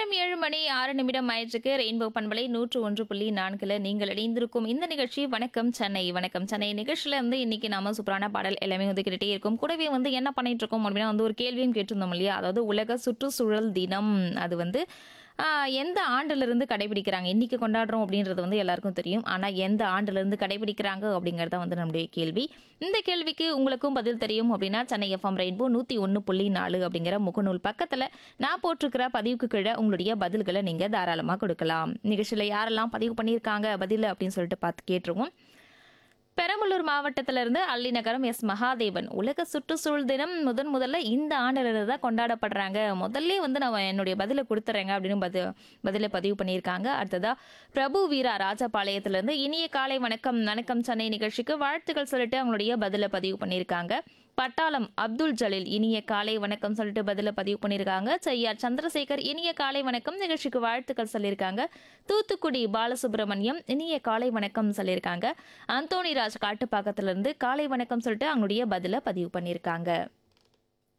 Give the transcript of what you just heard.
நேரம் ஏழு மணி ஆறு நிமிடம் ஆயிற்றுக்கு ரெயின்போ பண்பலை நூற்று ஒன்று புள்ளி நான்குல நீங்கள் இணைந்திருக்கும் இந்த நிகழ்ச்சி வணக்கம் சென்னை வணக்கம் சென்னை நிகழ்ச்சியில இருந்து இன்னைக்கு நாம சூப்பரான பாடல் எல்லாமே வந்து கேட்டுட்டே இருக்கும் கூடவே வந்து என்ன பண்ணிட்டு இருக்கோம் அப்படின்னா வந்து ஒரு கேள்வியும் கேட்டிருந்தோம் இல்லையா அதாவது உலக சுற்றுச்சூழல் தினம் அது வந்து ஆஹ், எந்த ஆண்டிலிருந்து கடைபிடிக்கிறாங்க இன்னைக்கு கொண்டாடுறோம் அப்படின்றது வந்து எல்லாருக்கும் தெரியும் ஆனால் எந்த ஆண்டிலிருந்து கடைபிடிக்கிறாங்க அப்படிங்கிறத வந்து நம்முடைய கேள்வி இந்த கேள்விக்கு உங்களுக்கும் பதில் தெரியும் அப்படின்னா சென்னை எஃப்எம் ரெயின்போ நூற்றி ஒன்று புள்ளி நாலு அப்படிங்கிற முகநூல் பக்கத்தில் நான் போட்டிருக்கிற பதிவுக்கு கீழே உங்களுடைய பதில்களை நீங்கள் தாராளமாக கொடுக்கலாம் நிகழ்ச்சியில் யாரெல்லாம் பதிவு பண்ணியிருக்காங்க பதில் அப்படின்னு சொல்லிட்டு பார்த்து கேட்டுருவோம் பெரம்பலூர் மாவட்டத்திலிருந்து அள்ளிநகரம் எஸ் மகாதேவன் உலக சுற்றுச்சூழல் தினம் முதன் முதல்ல இந்த ஆண்டிலிருந்து தான் கொண்டாடப்படுறாங்க முதல்ல வந்து நான் என்னுடைய பதிலை கொடுத்துறேங்க அப்படின்னு பதில் பதிலை பதிவு பண்ணியிருக்காங்க அடுத்ததா பிரபு வீரா ராஜபாளையத்திலிருந்து இனிய காலை வணக்கம் வணக்கம் சென்னை நிகழ்ச்சிக்கு வாழ்த்துக்கள் சொல்லிட்டு அவங்களுடைய பதிலை பதிவு பண்ணியிருக்காங்க பட்டாளம் அப்துல் ஜலீல் இனிய காலை வணக்கம் சொல்லிட்டு பதில பதிவு பண்ணியிருக்காங்க செய்யார் சந்திரசேகர் இனிய காலை வணக்கம் நிகழ்ச்சிக்கு வாழ்த்துக்கள் சொல்லியிருக்காங்க தூத்துக்குடி பாலசுப்ரமணியம் இனிய காலை வணக்கம் சொல்லியிருக்காங்க அந்தோணிராஜ் காட்டுப்பாக்கத்திலிருந்து காலை வணக்கம் சொல்லிட்டு அவங்களுடைய பதில பதிவு பண்ணியிருக்காங்க